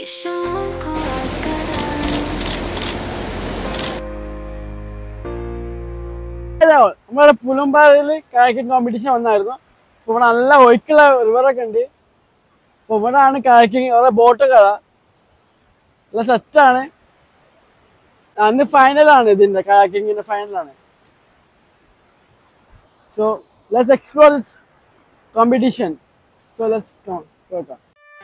Hello നമ്മുടെ പുലുമ്പാറയിൽ കായക്കിംഗ് competition വന്നായിരുന്നു അപ്പോൾ ഇവിടെ നല്ല ഒഴുക്കുള്ള റിവറൊക്കെ ഉണ്ട് അപ്പോൾ ഇവിടെയാണ് കായക്കിംഗ് അവിടെ ബോട്ട് കഥ നല്ല സെറ്റാണ് അന്ന് ഫൈനലാണ് ഇതിന്റെ കായക്കിങ്ങിന്റെ ഫൈനലാണ് so let's explore this competition so let's കേൾക്കാം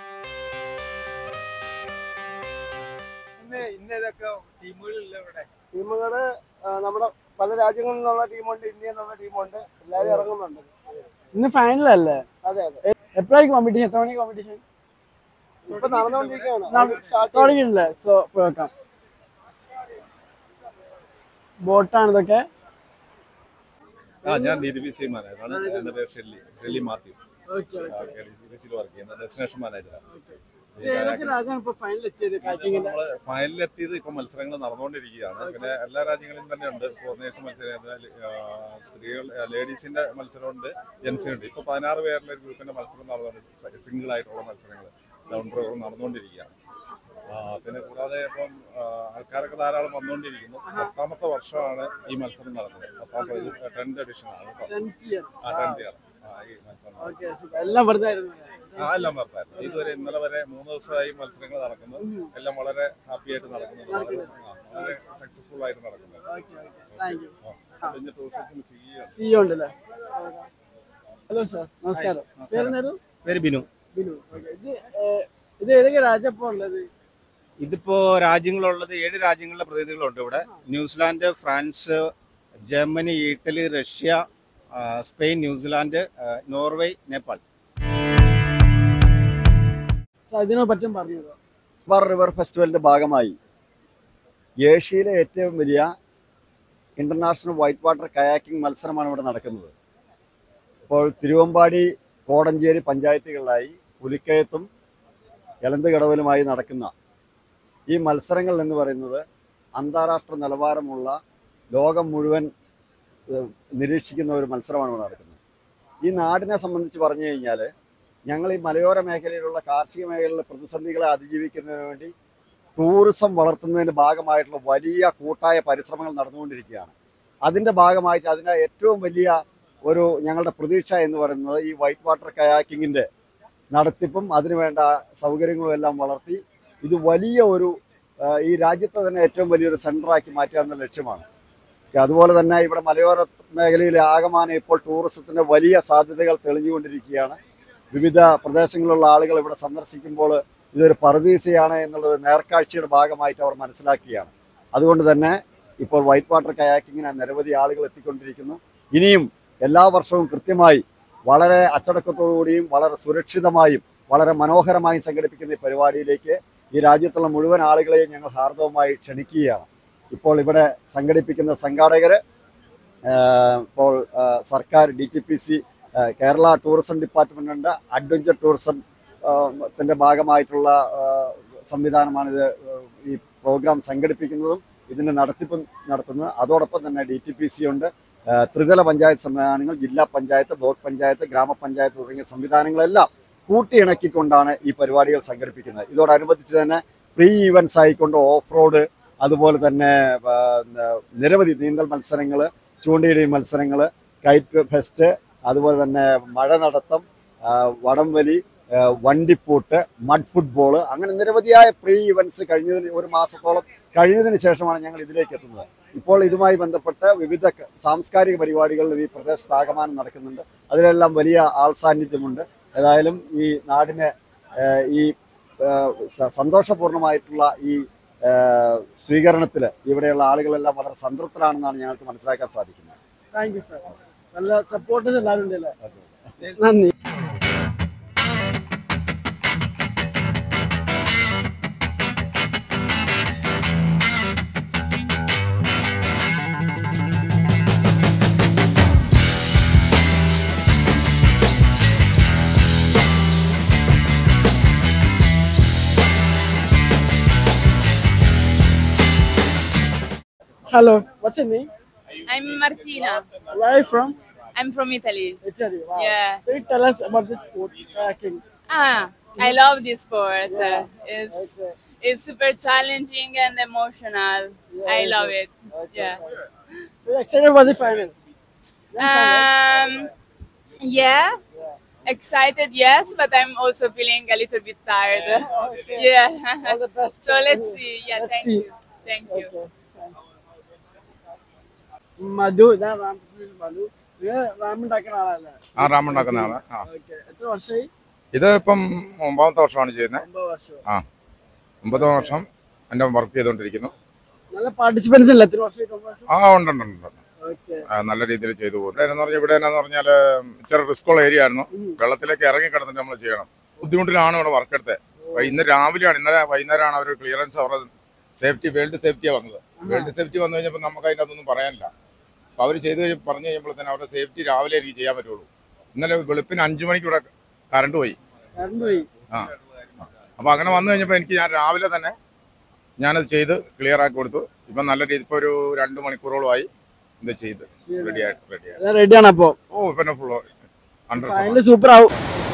ഇന്ന് ഇന്ന് ഏതൊക്കെ ടീമുകളില്ല ഇവിടെ ടീമുകള് നമ്മുടെ പല രാജ്യങ്ങളിൽ നിന്നുള്ള ടീമുണ്ട് ഇന്ത്യ എന്നുള്ള ടീമുണ്ട് എല്ലാവരും ഇറങ്ങുന്നുണ്ട് ഇന്ന് ഫൈനലല്ലേ അതെ അതെ എപ്പോഴായിരിക്കും കോമ്പറ്റീഷൻ എത്ര മണി കോമ്പറ്റീഷൻ ഇപ്പൊ നടന്നുകൊണ്ടിരിക്കുകയാണ് തുടങ്ങിയിട്ടില്ലേ സോ വെക്കാം ബോട്ടാണ് ഇതൊക്കെ ആ ഞാൻ ഡി ബി സി മാനേജറാണ് എന്റെ പേര് Shelly Shelly Mathew okay D B സിയിൽ വർക്ക് ചെയ്യുന്ന ഡെസ്റ്റിനേഷൻ മാനേജറാണ് ഏതൊക്കെ രാജ്യമാണ് ഇപ്പൊ ഫൈനൽ എത്തിയത് കാക്കിങ്ങിന്റെ നമ്മള് ഫൈനലിലെത്തിയത് ഇപ്പൊ മത്സരങ്ങൾ നടന്നുകൊണ്ടിരിക്കുകയാണ് പിന്നെ എല്ലാ രാജ്യങ്ങളിലും തന്നെ ഉണ്ട് കോർഡിനേഷൻ മത്സരം ആ, സ്ത്രീകൾ ലേഡീസിന്റെ മത്സരമുണ്ട് ജെൻസിനുണ്ട് ഇപ്പൊ പതിനാറ് പേരിലെ ഒരു ഗ്രൂപ്പിന്റെ മത്സരം നടന്നുകൊണ്ട് സിംഗിൾ ആയിട്ടുള്ള മത്സരങ്ങൾ ഡൗൺ പ്രോഗ്രാം നടന്നുകൊണ്ടിരിക്കുകയാണ് ആ, പിന്നെ കൂടാതെ ഇപ്പം ആ, ആൾക്കാരൊക്കെ ധാരാളം വന്നുകൊണ്ടിരിക്കുന്നു പത്താമത്തെ വർഷമാണ് ഈ മത്സരം നടക്കുന്നത് പത്താമത്തെ ടെൻത്ത് എഡിഷൻ ആണ് കേട്ടോ. ടെൻത്ത് ഇയർ ആ ടെൻത്ത് ഇയർ ഈ മത്സരം നടക്കുന്നത്. ഓക്കെ എല്ലാം വെറുതെ ആയിരുന്നു ആ എല്ലാം നടത്തായിരുന്നു ഇതുവരെ ഇന്നലെ വരെ മൂന്ന് ദിവസമായി മത്സരങ്ങൾ നടക്കുന്നു എല്ലാം വളരെ ഹാപ്പി ആയിട്ട് നടക്കുന്നുണ്ട് വളരെ ആ, വളരെ സക്സസ്ഫുൾ ആയിട്ട് നടക്കുന്നത് ഓക്കെ ഓക്കെ താങ്ക് യു പിന്നെ ടൂറിസത്തിന് CEO സി ഉണ്ടല്ലേ ഹലോ സാർ നമസ്കാരം പേരെന്നായിരുന്നു പേര് ബിനു ബിനു ഓക്കെ ഇത് ഏഹ്, ഇത് ഏതൊക്കെ രാജ്യപ്പോ ഉള്ളത് ഇതിപ്പോ രാജ്യങ്ങളുള്ളത് ഏഴ് രാജ്യങ്ങളിലെ പ്രതിനിധികളുണ്ട് ഇവിടെ New Zealand France Germany Italy Russia ആ, സ്പെയിൻ ന്യൂസിലാൻഡ് ആ, നോർവേ നേപ്പാൾ സാർ ഇതിനെ പറ്റും പറഞ്ഞു തരുമോ? മലബാർ റിവർ ഫെസ്റ്റിവലിന്റെ ഭാഗമായി ഏഷ്യയിലെ ഏറ്റവും വലിയ ഇന്റർനാഷണൽ വൈറ്റ് വാട്ടർ കയാക്കിംഗ് മത്സരമാണ് ഇവിടെ നടക്കുന്നത് ഇപ്പോൾ തിരുവമ്പാടി കോടഞ്ചേരി പഞ്ചായത്തുകളിലായി പുലിക്കയത്തും എലന്തുകടവിലുമായി നടക്കുന്ന ഈ മത്സരങ്ങൾ എന്ന് പറയുന്നത് അന്താരാഷ്ട്ര നിലവാരമുള്ള ലോകം മുഴുവൻ ഏഹ്, നിരീക്ഷിക്കുന്ന ഒരു മത്സരമാണ് ഇവിടെ നടക്കുന്നത് ഈ നാടിനെ സംബന്ധിച്ച് പറഞ്ഞു കഴിഞ്ഞാൽ ഞങ്ങൾ ഈ മലയോര മേഖലയിലുള്ള കാർഷിക മേഖലയിലെ പ്രതിസന്ധികളെ അതിജീവിക്കുന്നതിന് വേണ്ടി ടൂറിസം വളർത്തുന്നതിന്റെ ഭാഗമായിട്ടുള്ള വലിയ കൂട്ടായ പരിശ്രമങ്ങൾ നടന്നുകൊണ്ടിരിക്കുകയാണ് അതിന്റെ ഭാഗമായിട്ട് അതിന്റെ ഏറ്റവും വലിയ ഒരു ഞങ്ങളുടെ പ്രതീക്ഷ എന്ന് പറയുന്നത് ഈ വൈറ്റ് വാട്ടർ കയാക്കിങ്ങിന്റെ നടത്തിപ്പും അതിനുവേണ്ട സൗകര്യങ്ങളും എല്ലാം വളർത്തി ഇത് വലിയ ഒരു ആ, ഈ രാജ്യത്തെ തന്നെ ഏറ്റവും വലിയൊരു സെന്ററാക്കി മാറ്റുക എന്ന ലക്ഷ്യമാണ് അതുപോലെ തന്നെ ഇവിടെ മലയോര മേഖലയിലെ ആകമാനം ഇപ്പോൾ ടൂറിസത്തിന്റെ വലിയ സാധ്യതകൾ തെളിഞ്ഞുകൊണ്ടിരിക്കുകയാണ് വിവിധ പ്രദേശങ്ങളിലുള്ള ആളുകൾ ഇവിടെ സന്ദർശിക്കുമ്പോൾ ഇതൊരു പറുദീസയാണ് എന്നുള്ളത് നേർക്കാഴ്ചയുടെ ഭാഗമായിട്ട് അവർ മനസ്സിലാക്കുകയാണ് അതുകൊണ്ട് തന്നെ ഇപ്പോൾ വൈറ്റ് വാട്ടർ കയാക്കിങ്ങിന് നിരവധി ആളുകൾ എത്തിക്കൊണ്ടിരിക്കുന്നു ഇനിയും എല്ലാ വർഷവും കൃത്യമായി വളരെ അച്ചടക്കത്തോടുകൂടിയും വളരെ സുരക്ഷിതമായും വളരെ മനോഹരമായും സംഘടിപ്പിക്കുന്ന ഈ പരിപാടിയിലേക്ക് ഈ രാജ്യത്തുള്ള മുഴുവൻ ആളുകളെയും ഞങ്ങൾ ഹാർദവമായി ക്ഷണിക്കുകയാണ് ഇപ്പോൾ ഇവിടെ സംഘടിപ്പിക്കുന്ന സംഘാടകര് ആഹ് ഇപ്പോൾ ആഹ് സർക്കാർ D T P C Kerala tourism department ഉണ്ട് അഡ്വഞ്ചർ ടൂറിസം ആഹ് ത്തിന്റെ ഭാഗമായിട്ടുള്ള ആഹ് സംവിധാനമാണ് ഇത് ആഹ് ഈ പ്രോഗ്രാം സംഘടിപ്പിക്കുന്നതും ഇതിന്റെ നടത്തിപ്പും നടത്തുന്നത് അതോടൊപ്പം തന്നെ ഡി ടി പി സി ഉണ്ട് ആഹ് ത്രിതല പഞ്ചായത്ത് സംവിധാനങ്ങൾ ജില്ലാ പഞ്ചായത്ത് ബ്ലോക്ക് പഞ്ചായത്ത് ഗ്രാമപഞ്ചായത്ത് തുടങ്ങിയ സംവിധാനങ്ങളെല്ലാം കൂട്ടിയിണക്കിക്കൊണ്ടാണ് ഈ പരിപാടികൾ സംഘടിപ്പിക്കുന്നത് ഇതോടനുബന്ധിച്ച് തന്നെ പ്രീ ഈവൻസ് ആയിക്കൊണ്ട് ഓഫ് റോഡ് അതുപോലെ തന്നെ ആ, നിരവധി നീന്തൽ മത്സരങ്ങൾ ചൂണ്ടയിടി മത്സരങ്ങൾ കൈറ്റ് ഫെസ്റ്റ് അതുപോലെ തന്നെ മഴ നടത്തം ആ, വടംവലി ആ, വണ്ടിപ്പൂട്ട് മഡ് ഫുട്ബോൾ അങ്ങനെ നിരവധിയായ പ്രീ ഇവന്റ്സ് കഴിഞ്ഞതിന് ഒരു മാസത്തോളം കഴിഞ്ഞതിന് ശേഷമാണ് ഞങ്ങൾ ഇതിലേക്ക് എത്തുന്നത് ഇപ്പോൾ ഇതുമായി ബന്ധപ്പെട്ട് വിവിധ ക- സാംസ്കാരിക പരിപാടികളിലും ഈ പ്രദേശത്ത് ആകമാനം നടക്കുന്നുണ്ട് അതിലെല്ലാം വലിയ ആൾ സാന്നിധ്യമുണ്ട് ഏതായാലും ഈ നാടിന് ആ, ഈ ആ, സ- സന്തോഷപൂർണ്ണമായിട്ടുള്ള ഈ സ്വീകരണത്തിൽ ഇവിടെയുള്ള ആളുകളെല്ലാം വളരെ സംതൃപ്തരാണെന്നാണ് ഞങ്ങൾക്ക് മനസ്സിലാക്കാൻ സാധിക്കുന്നത് താങ്ക് യു സാർ നല്ല സപ്പോർട്ടേഴ്സ് എല്ലാവരും ഉണ്ട് അല്ലേ നന്ദി Hello, what's your name? I'm Martina. Where are you from? I'm from Italy. Italy. Wow. Yeah. Can you tell us about this sport, kayaking? Ah, I love this sport. Uh, it's it's super challenging and emotional. I love it. Yeah. So you're excited for the final. Um. Yeah. Excited, yes, but I'm also feeling a little bit tired. Okay. Yeah. All the best. so let's see. Yeah. Let's thank see. you. Thank you. മധു ഞാൻ റാംകൃഷ്ണ മധു നിങ്ങൾ റാം ഉണ്ടാക്കുന്ന ആളല്ലേ ആ റാം ഉണ്ടാക്കുന്ന ആള് ആ okay എത്ര വർഷമായി ഇത് ഇപ്പം ഒമ്പതാമത്തെ വർഷമാണ് ചെയ്യുന്നത് ഒമ്പത് വർഷം ആ ഒമ്പത് വർഷം എൻ്റെ വർക്ക് ചെയ്തുകൊണ്ടിരിക്കുന്നു നല്ല പാർട്ടിസിപ്പൻസ് ഇല്ല എത്ര വർഷമായി ഒമ്പത് വർഷം ആ ഉണ്ട് ഉണ്ട് ഉണ്ട് ഉണ്ട്. ഓക്കെ ആ, നല്ല രീതിയിൽ ചെയ്തു പോകും എന്ന് പറഞ്ഞാൽ ഇവിടെ എന്നാന്ന് പറഞ്ഞാൽ ഇച്ചിരി റിസ്ക് ഉള്ള ഏരിയ ആയിരുന്നു വെള്ളത്തിലേക്ക് ഇറങ്ങി കിടന്നിട്ട് നമ്മൾ ചെയ്യണം ബുദ്ധിമുട്ടിലാണ് ഇവിടെ വർക്ക് എടുത്തത് അപ്പൊ ഇന്ന് രാവിലെയാണ് ഇന്നലെ വൈകുന്നേരമാണ് അവർ ക്ലിയറൻസ് അവരുടെ സേഫ്റ്റി വേൾഡ് സേഫ്റ്റിയാണ് വന്നത് വേൾഡ് സേഫ്റ്റി വന്നു കഴിഞ്ഞപ്പോൾ നമുക്ക് അതിൻ്റെ അതൊന്നും പറയാനില്ല അപ്പോൾ അവർ ചെയ്ത് കഴിഞ്ഞ് പറഞ്ഞു കഴിയുമ്പോൾ തന്നെ അവരുടെ സേഫ്റ്റി രാവിലെ എനിക്ക് ചെയ്യാൻ പറ്റുള്ളൂ ഇന്നലെ വെളുപ്പിന് അഞ്ചു മണിക്ക് ഇവിടെ കറണ്ട് പോയി കറണ്ട് പോയി ആ അപ്പോൾ അങ്ങനെ വന്നു കഴിഞ്ഞപ്പോൾ എനിക്ക് ഞാൻ രാവിലെ തന്നെ ഞാനത് ചെയ്ത് ക്ലിയർ ആക്കി കൊടുത്തു ഇപ്പം നല്ല രീതി ഇപ്പോൾ ഒരു രണ്ട് മണിക്കൂറോളമായി ഇത് ചെയ്ത് റെഡി ആയിട്ട് റെഡി ആയിട്ട് റെഡിയാണ് അപ്പോ ഓ പിന്നെ ഫുൾ ഹൺഡ്രഡ് ഫൈനൽ സൂപ്പർ ആവും